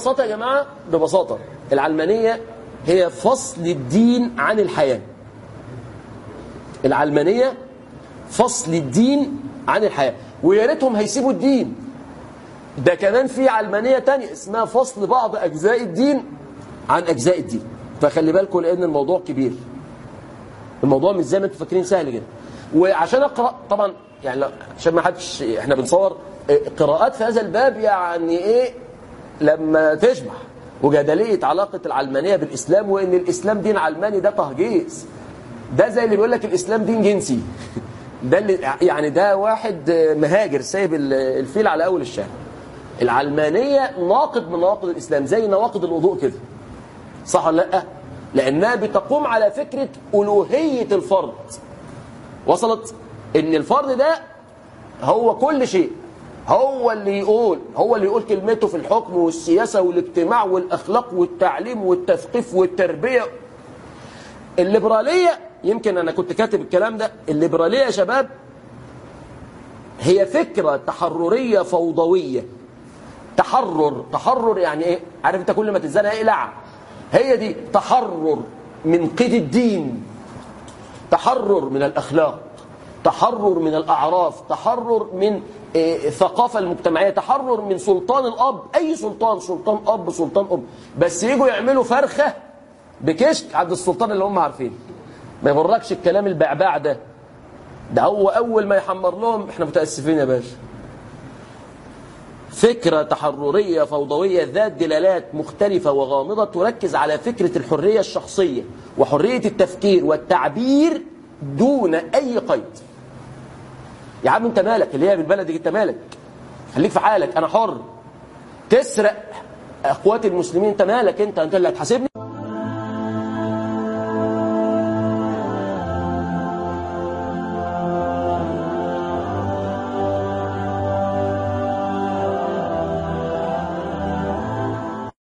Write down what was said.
ببساطة يا جماعة ببساطة العلمانية هي فصل الدين عن الحياة العلمانية فصل الدين عن الحياة ويا ريتهم هيسيبوا الدين ده كمان في علمانية تانية اسمها فصل بعض أجزاء الدين عن أجزاء الدين فخلي بالكم لأن الموضوع كبير الموضوع مش زي ما انتم فاكرين سهل جدا وعشان اقرا طبعا يعني لا عشان ما حدش احنا بنصور اه، قراءات في هذا الباب يعني ايه لما تشبح وجدليه علاقه العلمانيه بالاسلام وان الاسلام دين علماني ده تهجيس ده زي اللي بيقول لك الاسلام دين جنسي ده اللي يعني ده واحد مهاجر سايب ال- الفيل على اول الشارع العلمانيه ناقض من نواقض الاسلام زي نواقض الوضوء كده صح ولا لا لانها بتقوم على فكره الوهيه الفرد وصلت ان الفرد ده هو كل شيء هو اللي يقول هو اللي يقول كلمته في الحكم والسياسه والاجتماع والاخلاق والتعليم والتثقيف والتربيه الليبراليه يمكن انا كنت كاتب الكلام ده الليبراليه يا شباب هي فكره تحرريه فوضويه تحرر تحرر يعني ايه عارف انت كل ما تتزنق اقلع هي دي تحرر من قيد الدين تحرر من الاخلاق تحرر من الاعراف تحرر من إيه، الثقافه المجتمعيه تحرر من سلطان الاب اي سلطان سلطان اب سلطان ام بس يجوا يعملوا فرخه بكشك عند السلطان اللي هم عارفينه ما يغركش الكلام البعبع ده ده هو اول ما يحمر لهم احنا متاسفين يا باشا فكرة تحررية فوضوية ذات دلالات مختلفة وغامضة تركز على فكرة الحرية الشخصية وحرية التفكير والتعبير دون أي قيد يا عم انت مالك اللي هي بالبلد انت مالك خليك في حالك انا حر تسرق اخوات المسلمين انت مالك انت انت اللي هتحاسبني